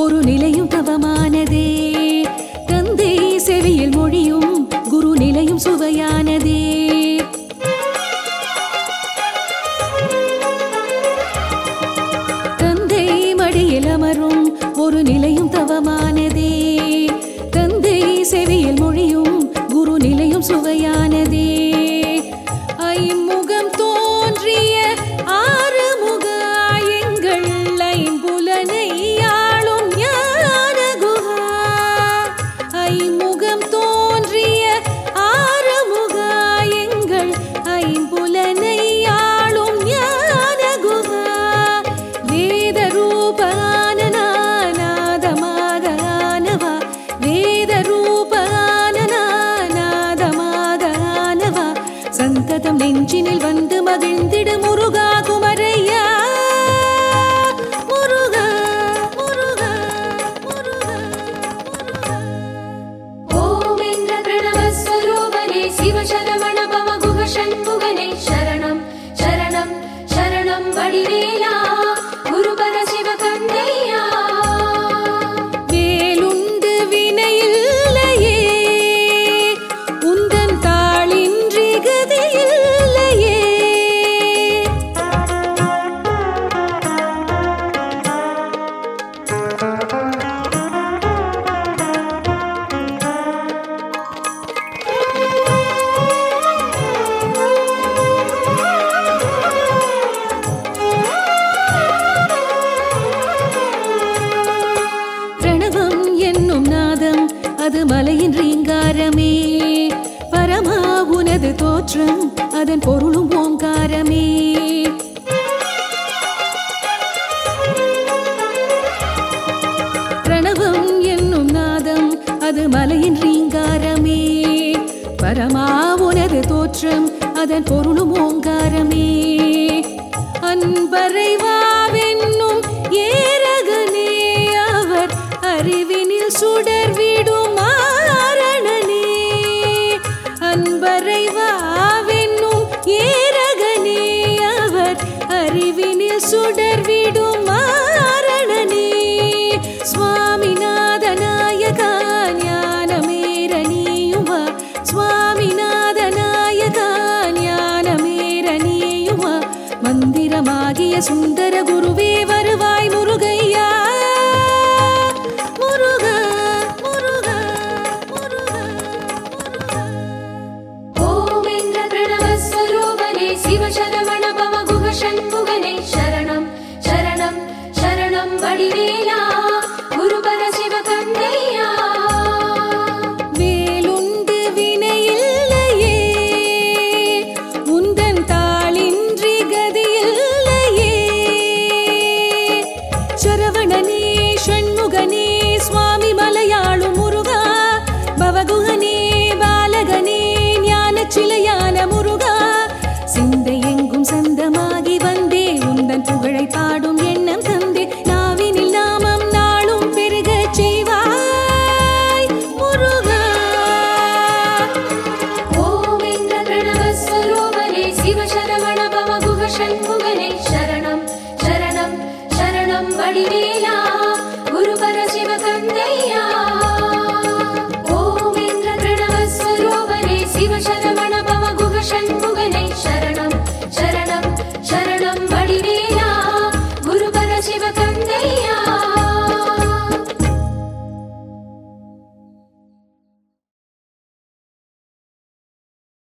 ஒரு நிலையும் தவமானதே தந்தை செவியில் மொழியும் குரு நிலையும் சுவையானதே தந்தை மடியில் அமரும் ஒரு நிலையும் தவமானதே தந்தை செவியில் மொழியும் குரு நிலையும் சுவையானதே ஐமுகம் தோன்றிய ஆறுமுக எங்கள் ஐம்புலனை ஆளும் ஞான குஹா ஐமுகம் தோன்றிய ஆறுமுக எங்கள் ஐம்புலனை ஆளும் ஞான குஹா வேத ரூபானநாதமாதவா வேத ரூபானநாதமாதவா சந்ததம் நெஞ்சினில் வந்து மகிழ்ந்திடு முருகா குமரையா முருகா முருகா முருகா முருகா ஓம் என்ற பிரணவஸ்வரூபனே சிவசரவண பவகுக சண்முகனே சரணம் சரணம் சரணம் வடிவேலா குருபர சிவகண்ணையா வேலுண்டு வினையில்லையே உந்தன் தாளின்றி கதியில்லையே பிரணவம் என்னும் நாதம் அது மலையின் ரீங்காரமே பரமா உனது தோற்றம் அதன் பொருளும் ஓங்காரமே பிரணவம் என்னும் நாதம் அது மலையின் ரீங்காரமே பரமா உனது தோற்றம் அதன் பொருளும் ஓங்காரமே அன்பரைவாவென்னும் ஏரகனே அவர் அறிவினில் சுடர் விடும் ஆரணனே அன்பரைவாவென்னும் ஏரகனே அவர் அறிவினில் சுடர் விடும் ஆரணனே சுவாமிநாதநாயகா ஞானமேரணியுமா சுவாமிநாதநாயகா ஞானமேரணியுமா மந்திரமாகிய சுந்தர குருவே வருவாய் முருகையா முருகா முருகா முருகா முருகா ஓம் என்ற பிரணவஸ்வரூபனே சிவசரவண பவகுக சண்முகனே சரணம் சரணம் சரணம் வடிவேலா குருபர சிவகண்ணையா வேலுண்டு வினையில்லையே உந்தன் தாளின்றி கதியில்லையே சரவணனே ஷண்முகனே சுவாமி மலையாளு முருகா பவகுகனே பாலகனே ஞான சிலையான முருகா சிந்தை எங்கும் சந்தமாகி வந்தே உந்தன் புகழை பாடும் எண்ணம் தந்தே நாவினில் நாமம் நாளும் பெருகச் செய்வாய் முருகா ஓம் என்ற பிரணவஸ்வரூபனே சிவசரவண பவகுக சண்முகனே